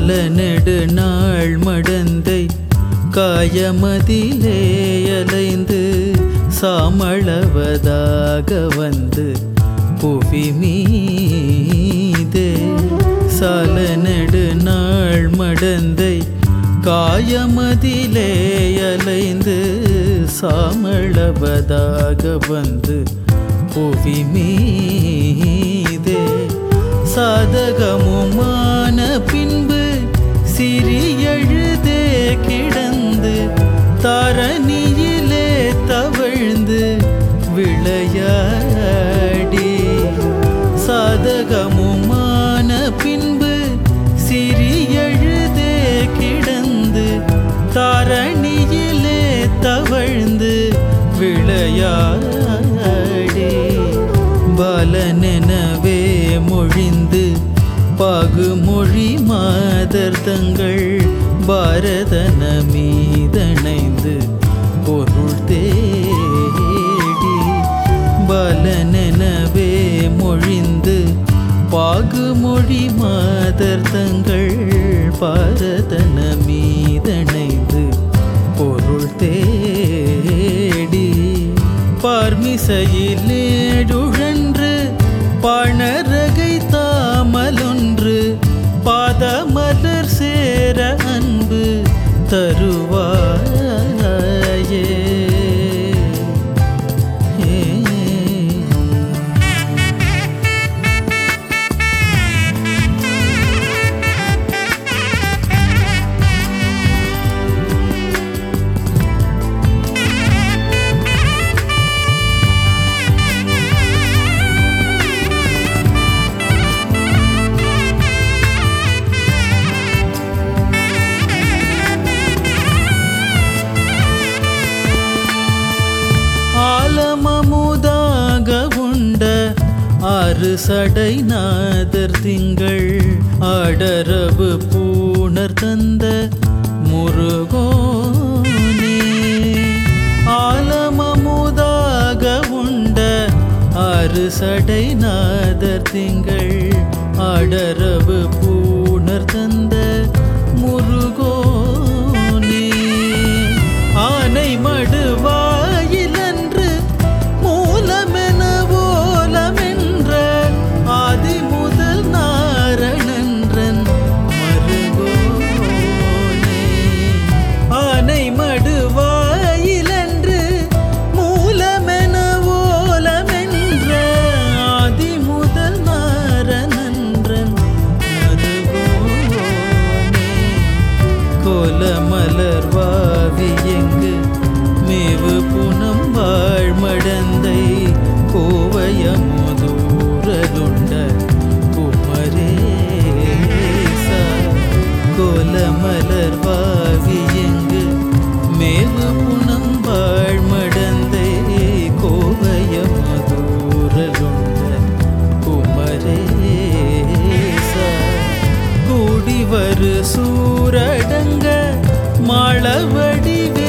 சால நெடு நாள் மடந்தை காயமதிலே அலைந்து சாமளவதாக வந்து புவி மீதே சால நெடு நாள் மடந்தை காயமதிலே அலைந்து சாமளவதாக வந்து புவி மீதே சாதகமுமான பின்பு சிறியழுதே கிடந்து தரணியிலே தவழ்ந்து விளையாடி சாதகமுமான பின்பு சிறியழுதே கிடந்து தரணியிலே தவழ்ந்து விளையாடி பாலனெனவே மொழிந்து பகுமொழி மாதர் தங்கள் பாரதன மீதணைந்து பொருள் தேடி பலனெனவே மொழிந்து பாகுமொழி மாதர் தங்கள் பாரதன மீதணைந்து பொருள் தேடி பார்மிசையிலேடுழன்று பணரகை தாமலொன்று பாதமலர் சேர அன்பு தருவாயே ஆலமமுதாக உண்ட ஆறு சடை நாதர் திங்கள் ஆடரவு பூணர் தந்த முருகோனே ஆலமமுதாக உண்ட ஆறு சடை நாதர் திங்கள் ஆடரவு பூணர் தந்த முருகோனே ஆனை மடுவாயிலன்று மூலமென ஓலமென்ற ஆதி முதல் நாரணன்றன் மருகோனே ஆனை மடுவாயிலன்று மூலமென ஓலமென்ற ஆதி முதல் நாரணன்றன் மருகோனே கோலமலர் வாவி எங்கு மேவு புனம் வாழ்மடந்தை கோவயமுதூரலுண்ட குமரேசா கோலமலர் வாவி எங்கு மேவு புனம் வாழ்மடந்தை கோவயமுதூரலுண்ட குமரேசா கூடி வரு சூரடங்க மாளவடிவே